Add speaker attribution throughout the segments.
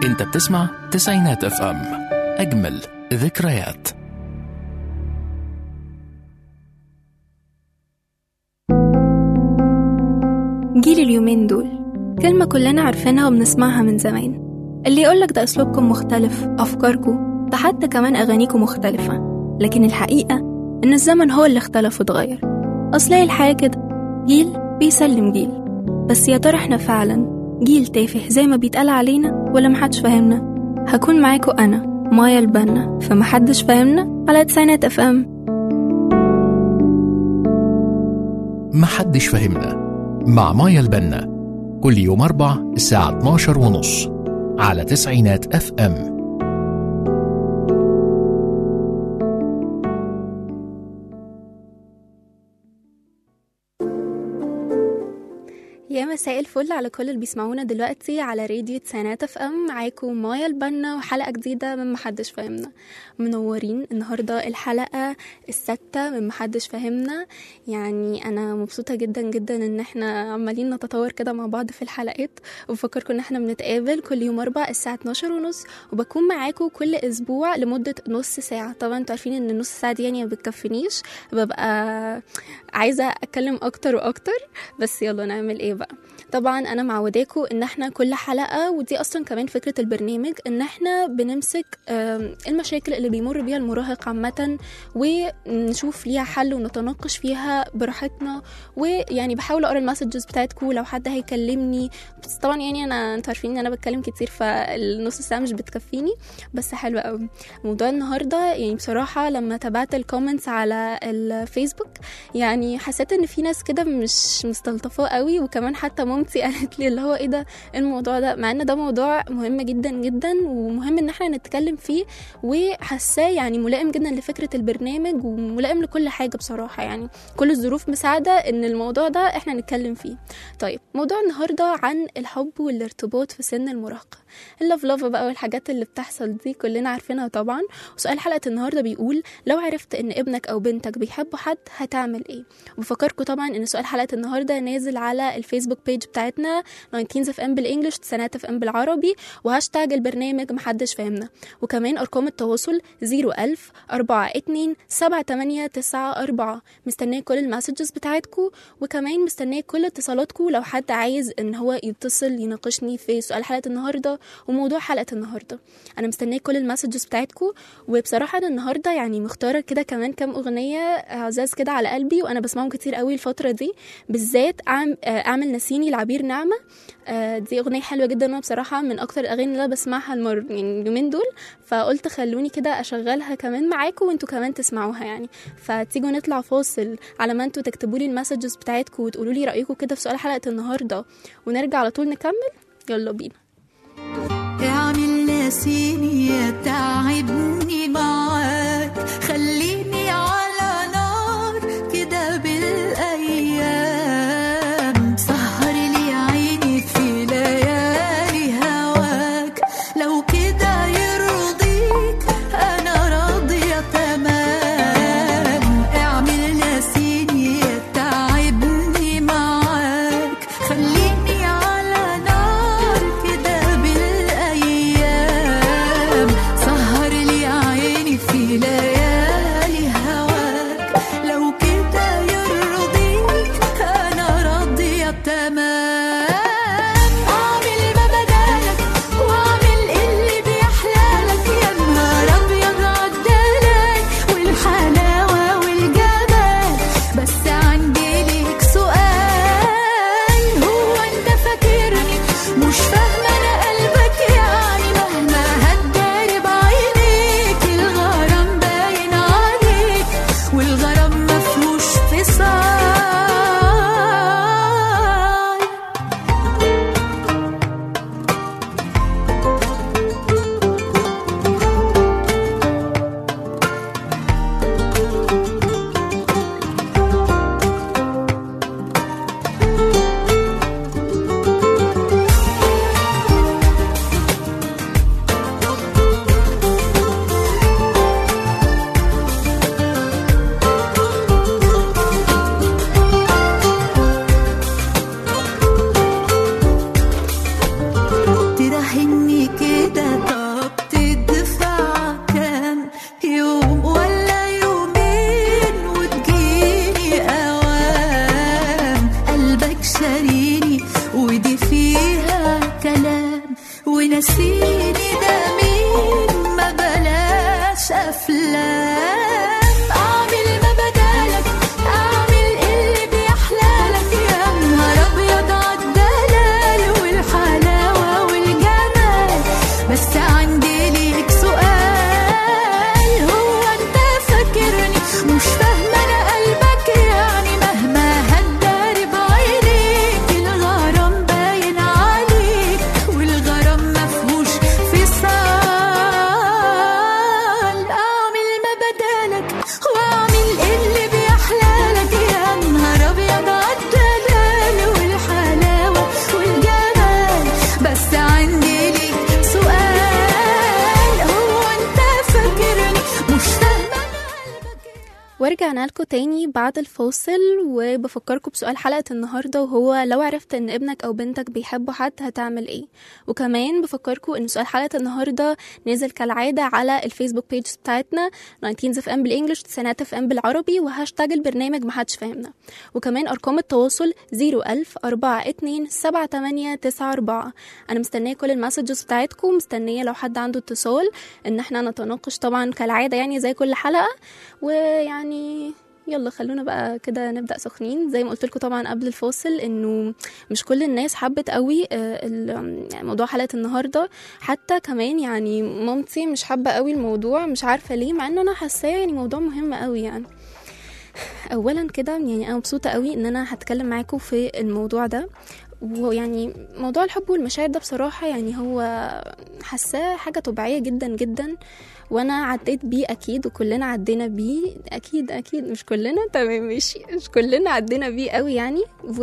Speaker 1: انت بتسمع تسعينات اف ام اجمل ذكريات
Speaker 2: جيل اليومين دول كلمة كلنا عارفينها وبنسمعها من زمان اللي يقولك ده أسلوبكم مختلف أفكاركم ده حتى كمان أغانيكم مختلفة لكن الحقيقة إن الزمن هو اللي اختلف واتغير أصل هي الحياة كده جيل بيسلم جيل بس يا ترى احنا فعلا جيل تافه زي ما بيتقال علينا ولا محدش فاهمنا هكون معاكم أنا مايا البنا فمحدش فاهمنا على تسعينات اف ام
Speaker 1: محدش فهمنا مع مايا البنا كل يوم أربع الساعة 12 ونص على تسعينات اف ام
Speaker 2: يا مساء الفل على كل اللي بيسمعونا دلوقتي على راديو تسعينات اف ام معاكم مايا البنا وحلقه جديده من محدش فاهمنا منورين النهارده الحلقه السادسه من محدش فاهمنا يعني انا مبسوطه جدا جدا ان احنا عمالين نتطور كده مع بعض في الحلقات وبفكركم ان احنا بنتقابل كل يوم اربع الساعه 12 ونص وبكون معاكم كل اسبوع لمده نص ساعه طبعا انتوا عارفين ان النص ساعه دي يعني ما بتكفينيش ببقى عايزه اتكلم اكتر واكتر بس يلا نعمل ايه بقى طبعا انا معوداكم ان احنا كل حلقه ودي اصلا كمان فكره البرنامج ان احنا بنمسك آم، المشاكل اللي بيمر بيها المراهق عامه ونشوف ليها حل ونتناقش فيها براحتنا ويعني بحاول اقرا المسجز بتاعتكم لو حد هيكلمني بس طبعا يعني انا انتوا عارفين ان انا بتكلم كتير فالنص ساعه مش بتكفيني بس حلو قوي موضوع النهارده يعني بصراحه لما تابعت الكومنتس على الفيسبوك يعني حسيت ان في ناس كده مش مستلطفاه قوي وكمان حتى مامتي قالت لي اللي هو ايه ده الموضوع ده مع ان ده موضوع مهم جدا جدا ومهم ان احنا نتكلم فيه وحاساه يعني ملائم جدا لفكره البرنامج وملائم لكل حاجه بصراحه يعني كل الظروف مساعده ان الموضوع ده احنا نتكلم فيه طيب موضوع النهارده عن الحب والارتباط في سن المراهقه اللف لاف بقى والحاجات اللي بتحصل دي كلنا عارفينها طبعا وسؤال حلقه النهارده بيقول لو عرفت ان ابنك او بنتك بيحبوا حد هتعمل ايه وبفكركم طبعا ان سؤال حلقه النهارده نازل على الفيسبوك بيج بتاعتنا 19 اف ام بالانجلش تسعينات اف ام بالعربي وهاشتاج البرنامج محدش فاهمنا وكمان ارقام التواصل 01000 42 7894 مستنيه كل المسجز بتاعتكم وكمان مستنيه كل اتصالاتكم لو حد عايز ان هو يتصل يناقشني في سؤال حلقه النهارده وموضوع حلقه النهارده انا مستنيه كل المسجز بتاعتكم وبصراحه انا النهارده يعني مختاره كده كمان كام اغنيه عزاز كده على قلبي وانا بسمعهم كتير قوي الفتره دي بالذات أعم- آه، اعمل نسيني لعبير نعمه آه، دي اغنيه حلوه جدا وانا بصراحه من اكتر الاغاني اللي انا بسمعها المر يعني اليومين دول فقلت خلوني كده اشغلها كمان معاكم وانتوا كمان تسمعوها يعني فتيجوا نطلع فاصل على ما انتوا تكتبوا لي المسجز بتاعتكم وتقولوا لي رايكم كده في سؤال حلقه النهارده ونرجع على طول نكمل يلا بينا
Speaker 3: اعمل ناسيني تعبني معاك خليني على نار كده بالايام سهر لي عيني في ليالي هواك لو كده يرضيك انا راضيه تمام اعمل ناسيني تعبني معاك خليني على نار كده بالايام سهر لي عيني في تريني ودي فيها كلام ونسيني ده مين ما بلاش افلام اعمل ما بدالك اعمل اللي بيحلالك يا نهار ابيض عالدلال والحلاوه والجمال بس عندي ليك سؤال هو انت فاكرني مش فاهمه انا قلبك يعني مهما هتداري بعينيك الغرام باين عليك والغرام مفهوش فصال اعمل ما بدالك واعمل اللي بيحلالك يا نهار ابيض عالدلال والحلاوه والجمال بس عندي ليك سؤال هو انت فاكرني مش فاهمه أنا قلبك
Speaker 2: ورجعنا لكم تاني بعد الفاصل وبفكركم بسؤال حلقة النهاردة وهو لو عرفت ان ابنك او بنتك بيحبوا حد هتعمل ايه وكمان بفكركم ان سؤال حلقة النهاردة نزل كالعادة على الفيسبوك بيج بتاعتنا 19 اف ام بالانجلش تسعينات اف ام بالعربي وهاشتاج البرنامج محدش فاهمنا وكمان ارقام التواصل 01000 42 7894 انا مستنيه كل المسجز بتاعتكم مستنيه لو حد عنده اتصال ان احنا نتناقش طبعا كالعادة يعني زي كل حلقة ويعني يلا خلونا بقى كده نبدا سخنين زي ما قلت لكم طبعا قبل الفاصل انه مش كل الناس حبت قوي آه، ال- يعني موضوع حلقه النهارده حتى كمان يعني مامتي مش حابه قوي الموضوع مش عارفه ليه مع ان انا حاساه يعني موضوع مهم قوي يعني اولا كده يعني انا مبسوطه قوي ان انا هتكلم معاكم في الموضوع ده ويعني موضوع الحب والمشاعر ده بصراحة يعني هو حاساه حاجة طبيعية جدا جدا وانا عديت بيه اكيد وكلنا عدينا بيه اكيد اكيد مش كلنا تمام ماشي مش كلنا عدينا بيه قوي يعني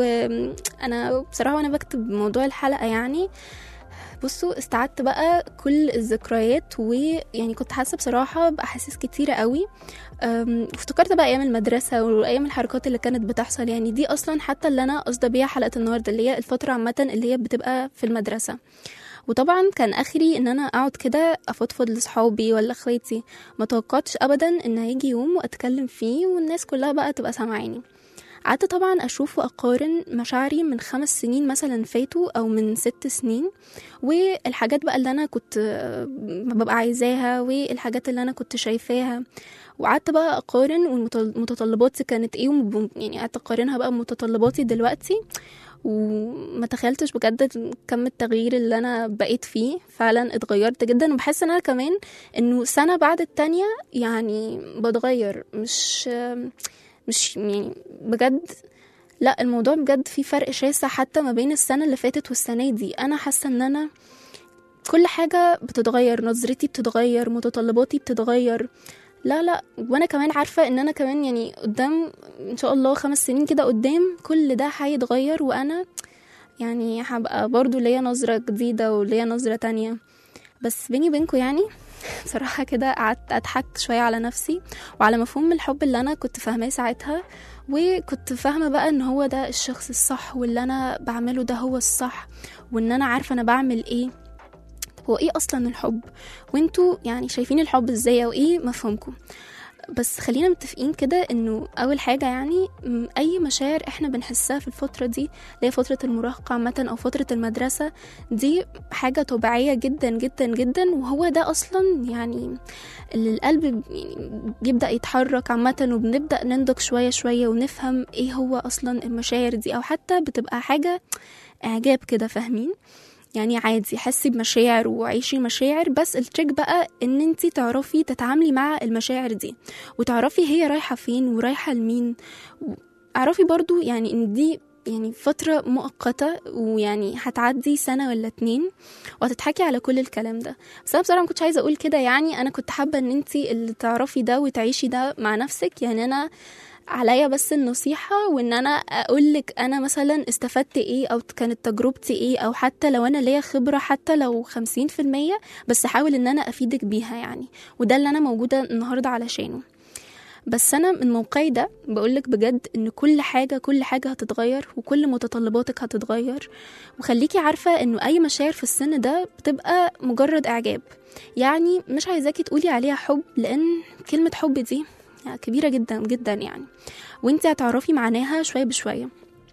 Speaker 2: وانا بصراحة وانا بكتب موضوع الحلقة يعني بصوا استعدت بقى كل الذكريات ويعني كنت حاسه بصراحه باحاسيس كتيره قوي أم، افتكرت بقى ايام المدرسه وايام الحركات اللي كانت بتحصل يعني دي اصلا حتى اللي انا قصده بيها حلقه النهارده اللي هي الفتره عامه اللي هي بتبقى في المدرسه وطبعا كان اخري ان انا اقعد كده افضفض لاصحابي ولا اخواتي ما توقعتش ابدا ان هيجي يوم واتكلم فيه والناس كلها بقى تبقى سامعاني قعدت طبعا اشوف واقارن مشاعري من خمس سنين مثلا فاتوا او من ست سنين والحاجات بقى اللي انا كنت آه، ببقى عايزاها والحاجات اللي انا كنت شايفاها وقعدت بقى اقارن ومتطلباتي كانت ايه وم- يعني قعدت اقارنها بقى بمتطلباتي دلوقتي وما تخيلتش بجد كم التغيير اللي انا بقيت فيه فعلا اتغيرت جدا وبحس ان انا كمان انه سنه بعد التانية يعني بتغير مش مش يعني بجد لا الموضوع بجد فيه فرق شاسع حتى ما بين السنه اللي فاتت والسنه دي انا حاسه ان انا كل حاجه بتتغير نظرتي بتتغير متطلباتي بتتغير لا لا وانا كمان عارفه ان انا كمان يعني قدام ان شاء الله خمس سنين كده قدام كل ده هيتغير وانا يعني هبقى برضو ليا نظره جديده وليا نظره تانية بس بيني وبينكم يعني بصراحة كده قعدت أضحك شوية على نفسي وعلى مفهوم الحب اللي أنا كنت فاهماه ساعتها وكنت فاهمة بقى إن هو ده الشخص الصح واللي أنا بعمله ده هو الصح وإن أنا عارفة أنا بعمل إيه هو إيه أصلا الحب وانتوا يعني شايفين الحب إزاي أو إيه مفهومكم بس خلينا متفقين كده انه اول حاجه يعني م، اي مشاعر احنا بنحسها في الفتره دي اللي هي فتره المراهقه عامه او فتره المدرسه دي حاجه طبيعيه جدا جدا جدا وهو ده اصلا يعني اللي القلب يعني بيبدا يتحرك عامه وبنبدا ننضج شويه شويه ونفهم ايه هو اصلا المشاعر دي او حتى بتبقى حاجه اعجاب كده فاهمين يعني عادي حسي بمشاعر وعيشي مشاعر بس التريك بقى ان انتي تعرفي تتعاملي مع المشاعر دي وتعرفي هي رايحة فين ورايحة لمين اعرفي برضو يعني ان دي يعني فترة مؤقتة ويعني هتعدي سنة ولا اتنين وهتضحكي على كل الكلام ده بس انا بصراحة ما كنتش عايزة اقول كده يعني انا كنت حابة ان انتي اللي تعرفي ده وتعيشي ده مع نفسك يعني انا عليا بس النصيحة وان انا اقولك انا مثلا استفدت ايه او كانت تجربتي ايه او حتى لو انا ليا خبرة حتى لو خمسين في المية بس احاول ان انا افيدك بيها يعني وده اللي انا موجودة النهاردة علشانه بس انا من موقعي ده بقولك بجد ان كل حاجة كل حاجة هتتغير وكل متطلباتك هتتغير وخليكي عارفة انه اي مشاعر في السن ده بتبقى مجرد اعجاب يعني مش عايزاكي تقولي عليها حب لان كلمة حب دي كبيرة جدا جدا يعني وانت هتعرفي معناها شوية بشوية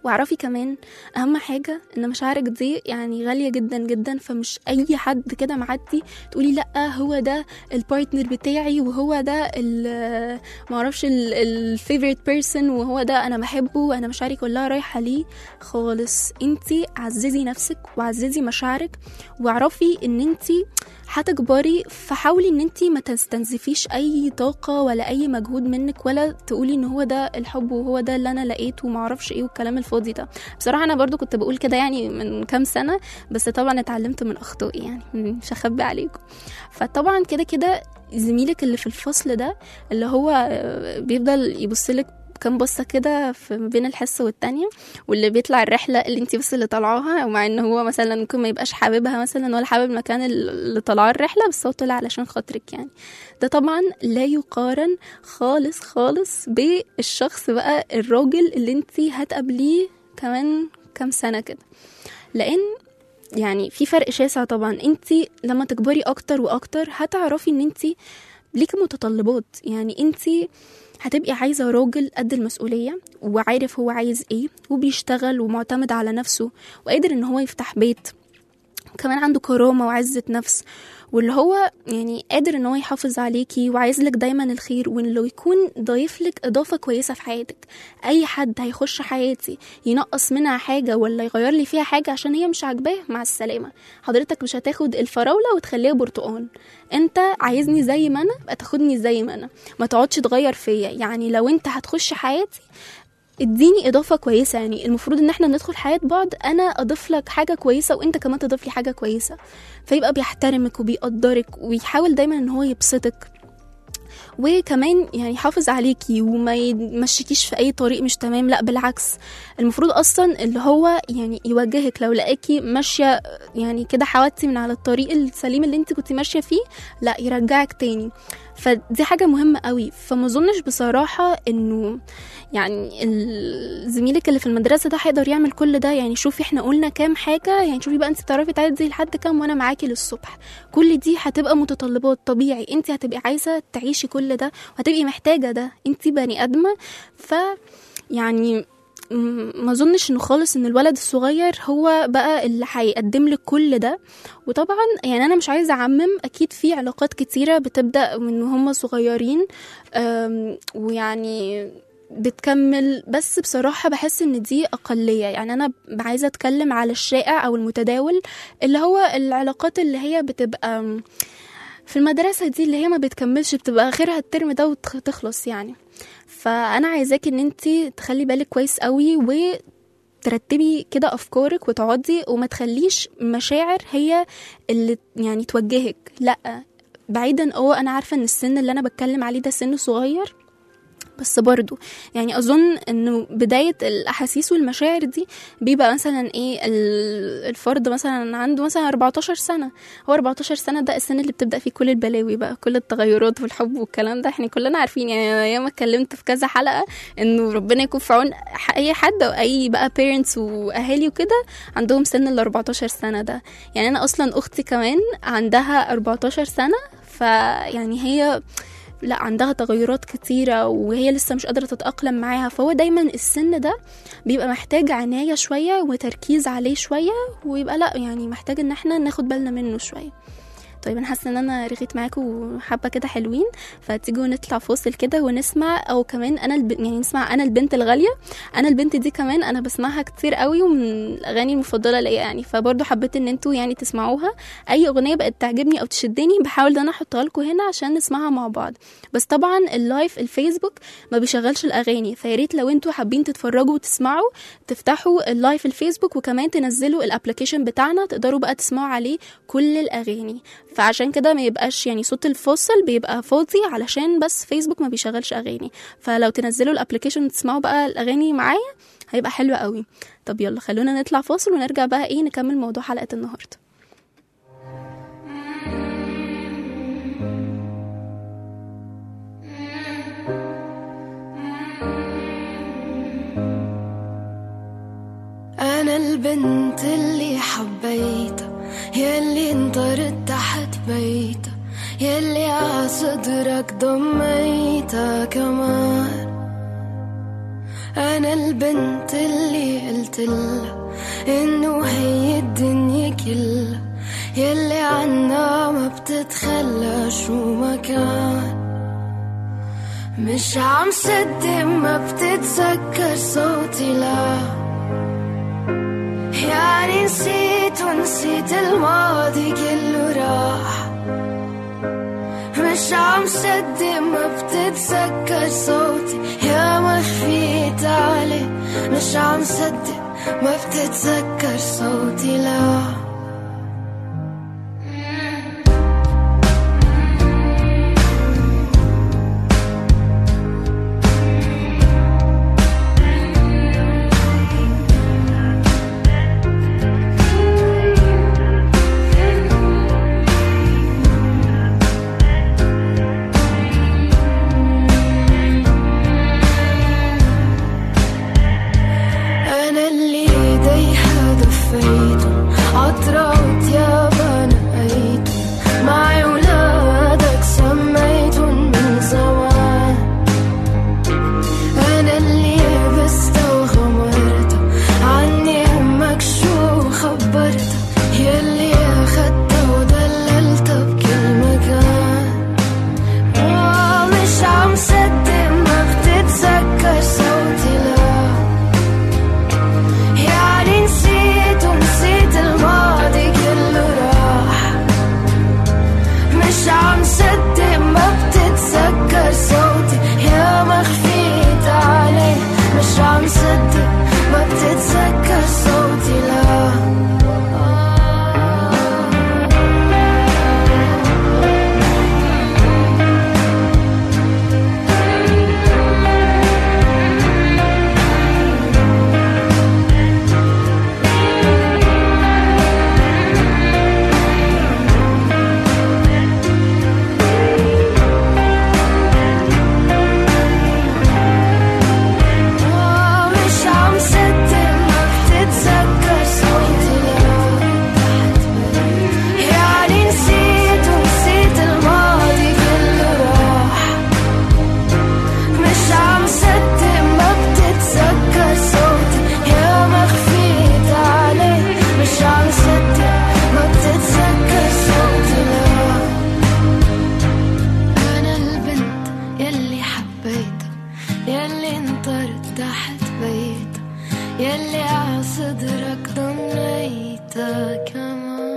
Speaker 2: واعرفي كمان اهم حاجه ان مشاعرك دي يعني غاليه جدا جدا فمش اي حد كده معدي تقولي لا هو ده البارتنر بتاعي وهو ده ال- معرفش الفيفورت بيرسون وهو ده انا بحبه وانا مشاعري كلها رايحه ليه خالص انتي عززي نفسك وعززي مشاعرك واعرفي ان انتي هتكبري فحاولي ان انتي ما تستنزفيش اي طاقة ولا اي مجهود منك ولا تقولي ان هو ده الحب وهو ده اللي انا لقيته ومعرفش ايه والكلام الفاضي ده بصراحة انا برضو كنت بقول كده يعني من كام سنة بس طبعا اتعلمت من اخطائي يعني مش هخبي عليكم فطبعا كده كده زميلك اللي في الفصل ده اللي هو آه، بيفضل يبصلك كام بصة كده في ما بين الحصة والتانية واللي بيطلع الرحلة اللي انتي بس اللي طالعاها ومع ان هو مثلا ممكن ما يبقاش حاببها مثلا ولا حابب المكان اللي طلعاه الرحلة بس هو طلع علشان خاطرك يعني ده طبعا لا يقارن خالص خالص بالشخص بقى الراجل اللي انتي هتقابليه كمان كام سنة كده لان يعني في فرق شاسع طبعا انتي لما تكبري اكتر واكتر هتعرفي ان انتي ليكي متطلبات يعني انتي هتبقي عايزة راجل قد المسؤولية وعارف هو عايز ايه وبيشتغل ومعتمد على نفسه وقادر ان هو يفتح بيت وكمان عنده كرامة وعزة نفس واللي هو يعني قادر ان هو يحافظ عليكي وعايز لك دايما الخير وان لو يكون ضايف لك اضافة كويسة في حياتك اي حد هيخش حياتي ينقص منها حاجة ولا يغير لي فيها حاجة عشان هي مش عاجباه مع السلامة حضرتك مش هتاخد الفراولة وتخليها برتقال انت عايزني زي ما انا بقى تاخدني زي ما انا ما تقعدش تغير فيا يعني لو انت هتخش حياتي اديني اضافه كويسه يعني المفروض ان احنا ندخل حياه بعض انا اضيف لك حاجه كويسه وانت كمان تضيف لي حاجه كويسه فيبقى بيحترمك وبيقدرك ويحاول دايما ان هو يبسطك وكمان يعني يحافظ عليكي وما يمشيكيش في اي طريق مش تمام لا بالعكس المفروض اصلا اللي هو يعني يوجهك لو لقاكي ماشيه يعني كده حاولتي من على الطريق السليم اللي انت كنت ماشيه فيه لا يرجعك تاني فدي حاجه مهمه قوي فما اظنش بصراحه انه يعني ال- زميلك اللي في المدرسه ده هيقدر يعمل كل ده يعني شوفي احنا قلنا كام حاجه يعني شوفي بقى انت بتعرفي تعدي لحد كام وانا معاكي للصبح كل دي هتبقى متطلبات طبيعي انت هتبقي عايزه تعيشي كل ده وهتبقي محتاجه ده انت بني ادمه ف يعني م- ما اظنش انه خالص ان الولد الصغير هو بقى اللي هيقدم لك كل ده وطبعا يعني انا مش عايزه اعمم اكيد في علاقات كتيره بتبدا من هم صغيرين أم، ويعني بتكمل بس بصراحة بحس ان دي اقلية يعني انا عايزة اتكلم على الشائع او المتداول اللي هو العلاقات اللي هي بتبقى في المدرسة دي اللي هي ما بتكملش بتبقى اخرها الترم ده وتخلص يعني فانا عايزاكي ان انتي تخلي بالك كويس قوي و ترتبي كده افكارك وتقعدي وما تخليش مشاعر هي اللي يعني توجهك لا بعيدا اه انا عارفه ان السن اللي انا بتكلم عليه ده سن صغير بس برضو يعني اظن انه بدايه الاحاسيس والمشاعر دي بيبقى مثلا ايه ال- الفرد مثلا عنده مثلا 14 سنه هو 14 سنه ده السن اللي بتبدا فيه كل البلاوي بقى كل التغيرات والحب والكلام ده احنا كلنا عارفين يعني أنا ياما اتكلمت في كذا حلقه انه ربنا يكون في عون ح- اي حد او اي بقى بيرنتس واهالي وكده عندهم سن ال 14 سنه ده يعني انا اصلا اختي كمان عندها 14 سنه فيعني هي لا عندها تغيرات كتيرة وهي لسه مش قادرة تتأقلم معاها فهو دايما السن ده بيبقى محتاج عناية شوية وتركيز عليه شوية ويبقى لا يعني محتاج ان احنا ناخد بالنا منه شوية طيب انا حاسه ان انا رغيت معاكم حبه كده حلوين فتيجوا نطلع فاصل كده ونسمع او كمان انا الب... يعني نسمع انا البنت الغاليه انا البنت دي كمان انا بسمعها كتير قوي ومن الاغاني المفضله ليا يعني فبرضه حبيت ان انتوا يعني تسمعوها اي اغنيه بقت تعجبني او تشدني بحاول ان انا احطها لكم هنا عشان نسمعها مع بعض بس طبعا اللايف الفيسبوك ما بيشغلش الاغاني فيا ريت لو انتوا حابين تتفرجوا وتسمعوا تفتحوا اللايف الفيسبوك وكمان تنزلوا الابلكيشن بتاعنا تقدروا بقى تسمعوا عليه كل الاغاني فعشان كده ما يبقاش يعني صوت الفاصل بيبقى فاضي علشان بس فيسبوك ما بيشغلش اغاني فلو تنزلوا الابلكيشن وتسمعوا بقى الاغاني معايا هيبقى حلو قوي طب يلا خلونا نطلع فاصل ونرجع بقى ايه نكمل موضوع حلقه النهارده
Speaker 3: أنا البنت اللي حبيتها يلي انطرت تحت بيتها يلي عصدرك ضميتها كمان أنا البنت اللي قلتلها إنه هي الدنيا كلها يلي عنا ما بتتخلى شو ما كان مش عم صدق ما بتتذكر صوتي لا يعني نسيت ونسيت الماضي كله راح مش عم صدق ما بتتذكر صوتي يا ما خفيت عليه مش عم صدق ما بتتذكر صوتي لا أنا اللي ايديها دفيته عطرات يابا نقيته معي ولادك سميتن من زمان أنا اللي لبستها وغمرتها عني أمك شو خبرتها يلي أخدتها ودللتها بكل مكان آه مش عم صدق ما بتتذكر صوتي لا يعني نسيت ونسيت الماضي كله راح مش عم صدق ما بتتذكر صوتي يا ما خفيت عليه مش عم صدق ما بتتذكر صوتي لا آه مش عم صدق ما بتتذكر صوتي لا يعني نسيت ونسيت الماضي كله راح مش عم صدق ما بتتذكر صوتي يا ما خفيت عليه مش عم صدق ما بتتذكر صوتي لا أنا البنت يلي حبيتها يلي انطرت تحت بيتها يلي عصدرك ضميتها كمان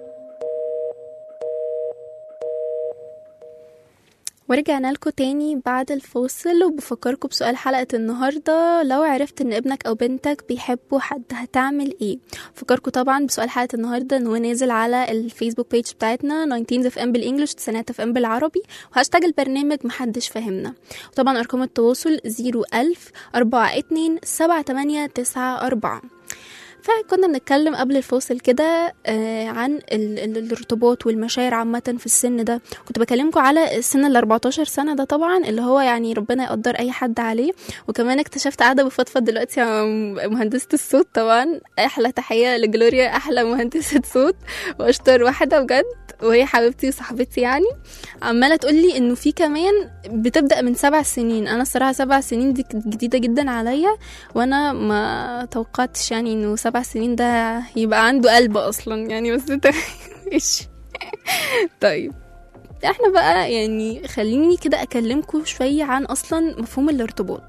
Speaker 2: ورجعنا لكم تاني بعد الفاصل وبفكركم بسؤال حلقة النهاردة لو عرفت ان ابنك او بنتك بيحبوا حد هتعمل ايه فكركم طبعا بسؤال حلقة النهاردة ان هو نازل على الفيسبوك بيج بتاعتنا 19 اف ام بالانجلش تسعينات اف ام بالعربي وهاشتاج البرنامج محدش فاهمنا وطبعا ارقام التواصل 01000 42 7894 فكنا بنتكلم قبل الفاصل كده آه، عن ال- ال- الارتباط والمشاعر عامة في السن ده كنت بكلمكم على السن ال 14 سنة ده طبعا اللي هو يعني ربنا يقدر أي حد عليه وكمان اكتشفت قاعدة بفضفض دلوقتي مع مهندسة الصوت طبعا أحلى تحية لجلوريا أحلى مهندسة صوت وأشطر واحدة بجد وهي حبيبتي وصاحبتي يعني عمالة تقولي إنه في كمان بتبدأ من سبع سنين أنا الصراحة سبع سنين دي كانت جديدة جدا عليا وانا ما توقعتش يعني انه سبع سنين ده يبقى عنده قلب اصلا يعني بس ده ماشي طيب احنا بقى يعني خليني كده اكلمكم شوية عن اصلا مفهوم الارتباط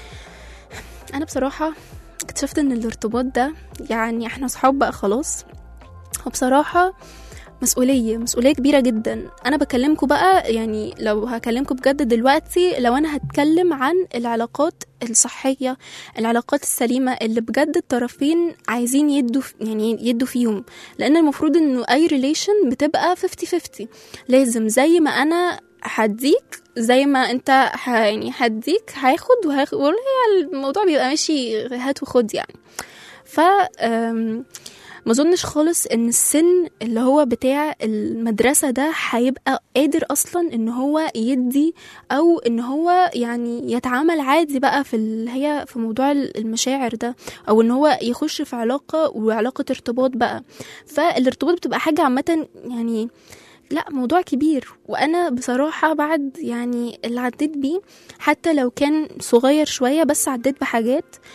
Speaker 2: انا بصراحة اكتشفت ان الارتباط ده يعني احنا صحاب بقى خلاص وبصراحة مسؤولية مسؤولية كبيرة جدا أنا بكلمكم بقى يعني لو هكلمكم بجد دلوقتي لو أنا هتكلم عن العلاقات الصحية العلاقات السليمة اللي بجد الطرفين عايزين يدوا يعني يدوا فيهم لأن المفروض إنه أي ريليشن بتبقى 50-50 لازم زي ما أنا هديك زي ما انت ح... يعني هديك هاخد وهاخد والله الموضوع بيبقى ماشي هات وخد يعني ف أم... ما اظنش خالص ان السن اللي هو بتاع المدرسة ده هيبقى قادر اصلا ان هو يدي او ان هو يعني يتعامل عادي بقى في اللي هي في موضوع المشاعر ده او ان هو يخش في علاقة وعلاقة ارتباط بقى فالارتباط بتبقى حاجة عامة يعني لا موضوع كبير وانا بصراحة بعد يعني اللي عديت بيه حتى لو كان صغير شوية بس عديت بحاجات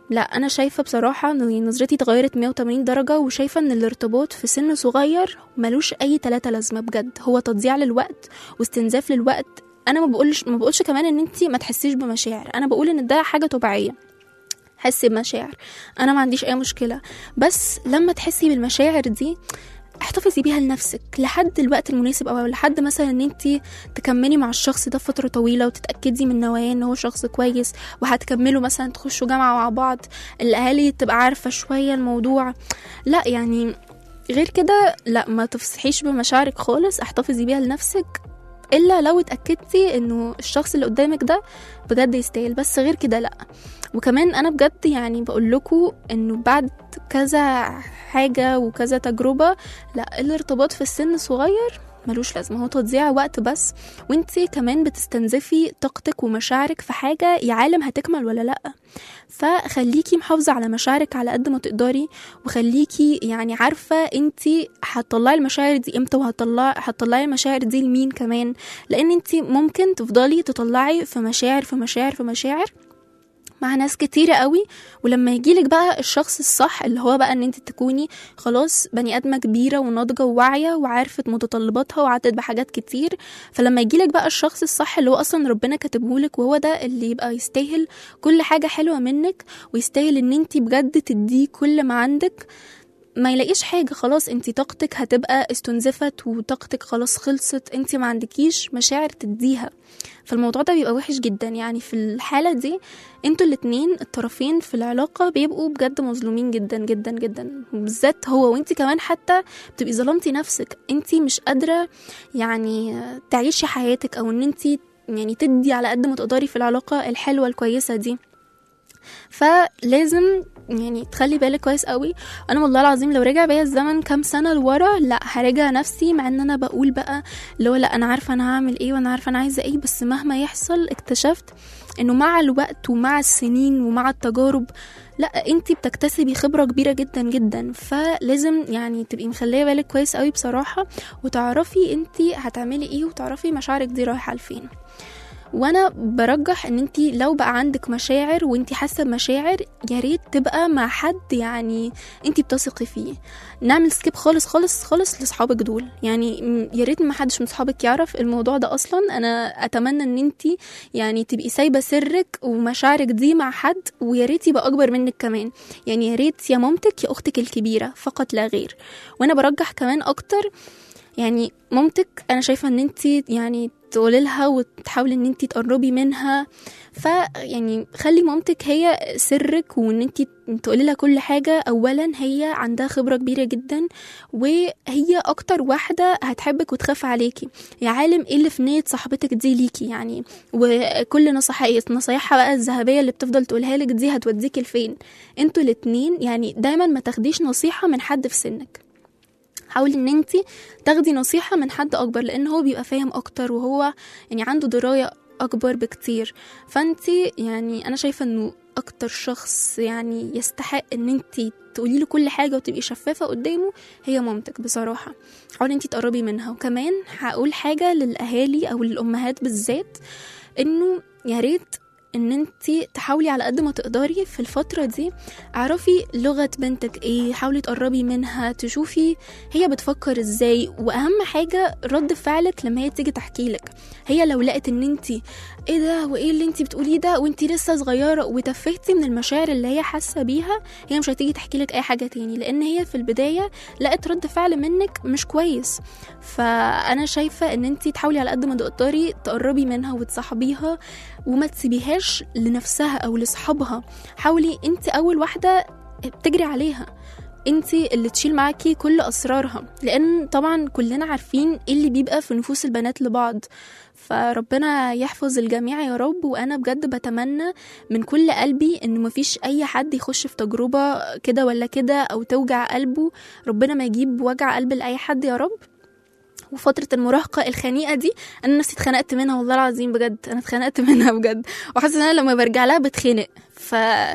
Speaker 2: لا انا شايفه بصراحه ان نظرتي اتغيرت 180 درجه وشايفه ان الارتباط في سن صغير ملوش اي تلاتة لازمه بجد هو تضييع للوقت واستنزاف للوقت انا ما بقولش ما بقولش كمان ان انت ما تحسيش بمشاعر انا بقول ان ده حاجه طبيعيه حسي بمشاعر انا ما عنديش اي مشكله بس لما تحسي بالمشاعر دي احتفظي بيها لنفسك لحد الوقت المناسب او لحد مثلا ان انت تكملي مع الشخص ده فتره طويله وتتاكدي من نواياه ان هو شخص كويس وهتكملوا مثلا تخشوا جامعه مع بعض الاهالي تبقى عارفه شويه الموضوع لا يعني غير كده لا ما تفصحيش بمشاعرك خالص احتفظي بيها لنفسك الا لو اتاكدتي انه الشخص اللي قدامك ده بجد يستاهل بس غير كده لا وكمان انا بجد يعني بقول لكم انه بعد كذا حاجه وكذا تجربه لا الارتباط في السن صغير ملوش لازمه هو تضييع وقت بس وانتي كمان بتستنزفي طاقتك ومشاعرك في حاجه يا عالم هتكمل ولا لا فخليكي محافظه على مشاعرك على قد ما تقدري وخليكي يعني عارفه انتي هتطلعي المشاعر دي امتى وهتطلعي هتطلعي المشاعر دي لمين كمان لان انتي ممكن تفضلي تطلعي في مشاعر في مشاعر في مشاعر مع ناس كتيرة قوي ولما يجيلك بقى الشخص الصح اللي هو بقى ان انت تكوني خلاص بني ادمة كبيرة وناضجة وواعية وعارفة متطلباتها وعدت بحاجات كتير فلما يجيلك بقى الشخص الصح اللي هو اصلا ربنا كاتبهولك وهو ده اللي يبقى يستاهل كل حاجة حلوة منك ويستاهل ان انت بجد تديه كل ما عندك ما يلاقيش حاجة خلاص انت طاقتك هتبقى استنزفت وطاقتك خلاص خلصت انت ما عندكيش مشاعر تديها فالموضوع ده بيبقى وحش جدا يعني في الحالة دي انتوا الاتنين الطرفين في العلاقة بيبقوا بجد مظلومين جدا جدا جدا وبالذات هو وانت كمان حتى بتبقي ظلمتي نفسك انت مش قادرة يعني تعيشي حياتك او ان انت يعني تدي على قد ما تقدري في العلاقة الحلوة الكويسة دي فلازم يعني تخلي بالك كويس قوي انا والله العظيم لو رجع بيا الزمن كام سنه لورا لا هراجع نفسي مع ان انا بقول بقى اللي هو لا انا عارفه انا هعمل ايه وانا عارفه انا عايزه ايه بس مهما يحصل اكتشفت انه مع الوقت ومع السنين ومع التجارب لا انت بتكتسبي خبره كبيره جدا جدا فلازم يعني تبقي مخليه بالك كويس قوي بصراحه وتعرفي انت هتعملي ايه وتعرفي مشاعرك دي رايحه لفين وانا برجح ان انت لو بقى عندك مشاعر وانت حاسه بمشاعر يا ريت تبقى مع حد يعني انت بتثقي فيه نعمل سكيب خالص خالص خالص لاصحابك دول يعني يا ريت ما حدش من صحابك يعرف الموضوع ده اصلا انا اتمنى ان انت يعني تبقي سايبه سرك ومشاعرك دي مع حد ويا ريت يبقى اكبر منك كمان يعني يا ريت يا مامتك يا اختك الكبيره فقط لا غير وانا برجح كمان اكتر يعني مامتك انا شايفه ان انت يعني تقولي لها وتحاولي ان انت تقربي منها ف يعني خلي مامتك هي سرك وان انت تقولي لها كل حاجه اولا هي عندها خبره كبيره جدا وهي اكتر واحده هتحبك وتخاف عليكي يا عالم ايه اللي في نيه صاحبتك دي ليكي يعني وكل نصيحة نصايحها بقى الذهبيه اللي بتفضل تقولها لك دي هتوديكي لفين انتوا الاتنين يعني دايما ما تاخديش نصيحه من حد في سنك حاولي ان انت تاخدي نصيحة من حد اكبر لان هو بيبقى فاهم اكتر وهو يعني عنده دراية اكبر بكتير فانت يعني انا شايفة انه اكتر شخص يعني يستحق ان انت تقولي له كل حاجة وتبقي شفافة قدامه هي مامتك بصراحة حاولي انت تقربي منها وكمان هقول حاجة للاهالي او للامهات بالذات انه يا ريت ان انت تحاولي على قد ما تقدري في الفترة دي اعرفي لغة بنتك ايه حاولي تقربي منها تشوفي هي بتفكر ازاي واهم حاجة رد فعلك لما هي تيجي تحكي لك هي لو لقت ان انت ايه ده وايه اللي انت بتقوليه ده وانت لسه صغيرة وتفهتي من المشاعر اللي هي حاسة بيها هي مش هتيجي تحكي لك اي حاجة تاني لان هي في البداية لقت رد فعل منك مش كويس فانا شايفة ان انت تحاولي على قد ما تقدري تقربي منها وتصاحبيها وما تسيبيهاش لنفسها او لاصحابها حاولي انت اول واحده تجري عليها انت اللي تشيل معاكي كل اسرارها لان طبعا كلنا عارفين ايه اللي بيبقى في نفوس البنات لبعض فربنا يحفظ الجميع يا رب وانا بجد بتمنى من كل قلبي ان مفيش اي حد يخش في تجربه كده ولا كده او توجع قلبه ربنا ما يجيب وجع قلب لاي حد يا رب وفترة المراهقة الخنيقة دي أنا نفسي اتخنقت منها والله العظيم بجد أنا اتخنقت منها بجد وحاسة إن أنا لما برجع لها بتخنق ف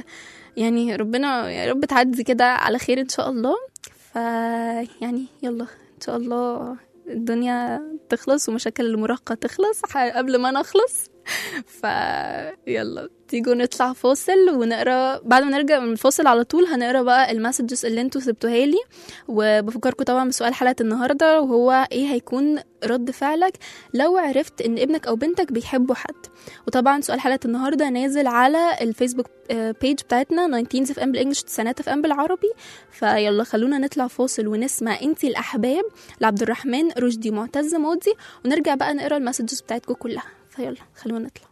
Speaker 2: يعني ربنا يا رب تعدي كده على خير إن شاء الله ف يعني يلا إن شاء الله الدنيا تخلص ومشاكل المراهقة تخلص قبل ما نخلص ف يلا تيجوا نطلع فاصل ونقرا بعد ما نرجع من الفاصل على طول هنقرا بقى المسجز اللي انتوا سبتوها لي وبفكركم طبعا بسؤال حلقه النهارده وهو ايه هيكون رد فعلك لو عرفت ان ابنك او بنتك بيحبوا حد وطبعا سؤال حلقه النهارده نازل على الفيسبوك بيج بتاعتنا 19 اف ام بالانجلش تسعينات اف ام بالعربي فيلا خلونا نطلع فاصل ونسمع انتي الاحباب لعبد الرحمن رشدي معتز ماضي ونرجع بقى نقرا المسجز بتاعتكم كلها فيلا خلونا نطلع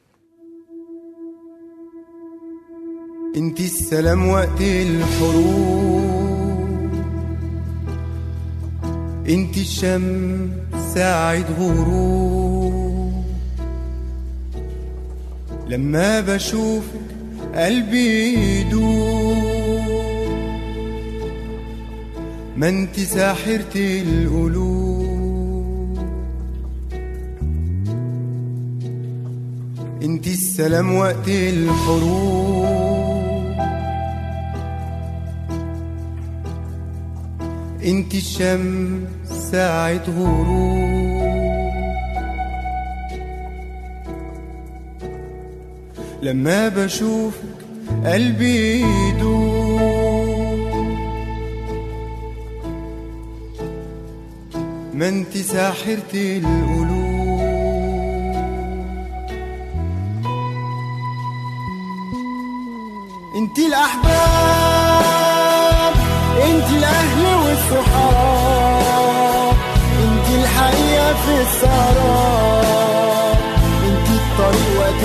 Speaker 4: انت السلام وقت الحروب انت الشمس ساعة غروب لما بشوفك قلبي يدوب ما انت ساحرة القلوب انت السلام وقت الحروب انت الشمس ساعة غروب لما بشوفك قلبي يدوب ما انت ساحرة القلوب انت الاحباب انت الاهل والصحاب انت الحقيقه في السهرات انت الطريق وقت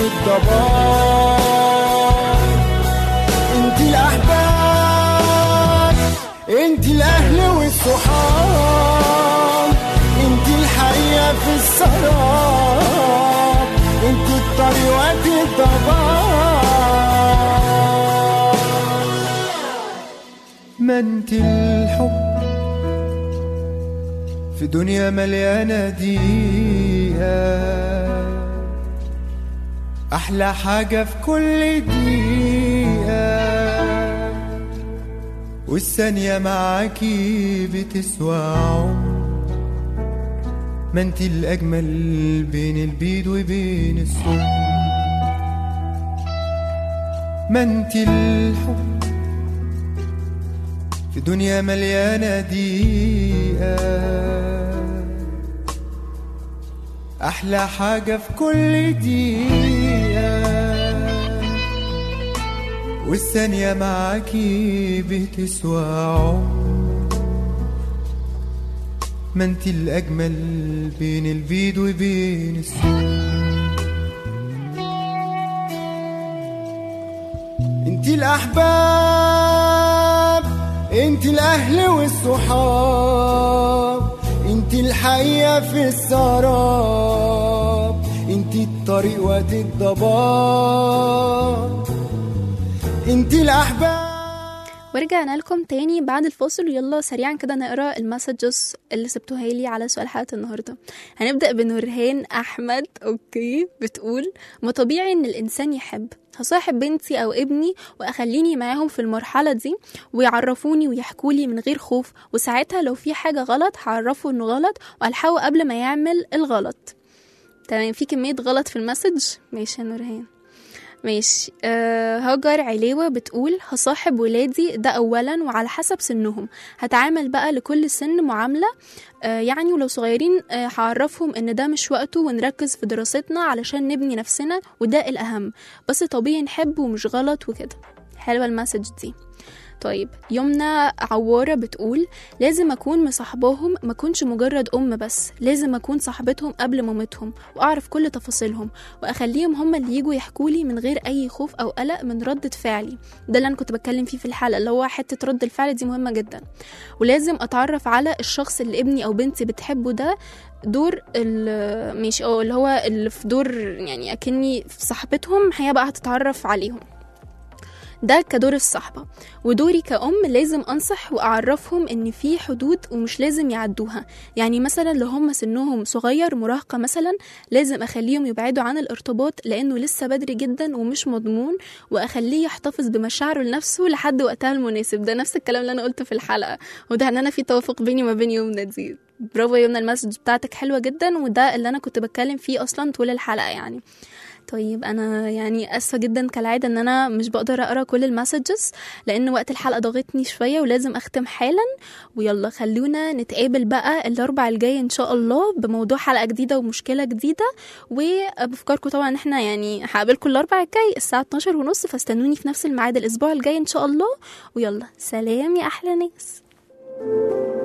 Speaker 4: الضباب انت الاحباب انت الاهل والصحاب انت الحقيقه في السهرات انت الطريق وقت الضباب ما انت الحب في دنيا مليانة دقيقة أحلى حاجة في كل دقيقة والثانية معاكي بتسوى عمر ما انت الأجمل بين البيض وبين السم ما انت الحب في دنيا مليانة دقيقة أحلى حاجة في كل دقيقة والثانية معاكي بتسوى عمر ما انت الأجمل بين البيض وبين السوق انت الاحباب انت الاهل والصحاب انت الحقيقه في السراب انت الطريق وقت الضباب انت الاحباب
Speaker 2: ورجعنا لكم تاني بعد الفاصل يلا سريعا كده نقرا المسجز اللي سبتوها لي على سؤال حلقه النهارده هنبدا بنورهان احمد اوكي بتقول ما طبيعي ان الانسان يحب هصاحب بنتي او ابني واخليني معاهم في المرحله دي ويعرفوني ويحكولي من غير خوف وساعتها لو في حاجه غلط هعرفه انه غلط والحقه قبل ما يعمل الغلط تمام في كميه غلط في المسج ماشي يا نورهان ماشي أه هاجر عليوة بتقول هصاحب ولادي ده أولا وعلى حسب سنهم هتعامل بقى لكل سن معاملة أه يعني ولو صغيرين أه هعرفهم إن ده مش وقته ونركز في دراستنا علشان نبني نفسنا وده الأهم بس طبيعي نحب ومش غلط وكده حلوة المسج دي طيب يمنى عوارة بتقول لازم أكون مصاحباهم ما كنش مجرد أم بس لازم أكون صاحبتهم قبل مامتهم وأعرف كل تفاصيلهم وأخليهم هم اللي يجوا يحكولي من غير أي خوف أو قلق من ردة فعلي ده اللي أنا كنت بتكلم فيه في الحلقة اللي هو حتة رد الفعل دي مهمة جدا ولازم أتعرف على الشخص اللي ابني أو بنتي بتحبه ده دور ال- ماشي اه اللي هو اللي في دور يعني أكني في صاحبتهم هي بقى هتتعرف عليهم ده كدور الصحبة ودوري كأم لازم أنصح وأعرفهم إن في حدود ومش لازم يعدوها يعني مثلا لو هم سنهم صغير مراهقة مثلا لازم أخليهم يبعدوا عن الارتباط لأنه لسه بدري جدا ومش مضمون وأخليه يحتفظ بمشاعره لنفسه لحد وقتها المناسب ده نفس الكلام اللي أنا قلته في الحلقة وده إن أنا في توافق بيني وما بين يومنا دي برافو يا يمنى المسج بتاعتك حلوه جدا وده اللي انا كنت بتكلم فيه اصلا طول الحلقه يعني طيب انا يعني اسفه جدا كالعاده ان انا مش بقدر اقرا كل المسجز لان وقت الحلقه ضاغطني شويه ولازم اختم حالا ويلا خلونا نتقابل بقى الاربع الجاي ان شاء الله بموضوع حلقه جديده ومشكله جديده وبفكركم طبعا ان احنا يعني هقابلكم الاربع الجاي الساعه 12 ونص فاستنوني في نفس الميعاد الاسبوع الجاي ان شاء الله ويلا سلام يا احلى ناس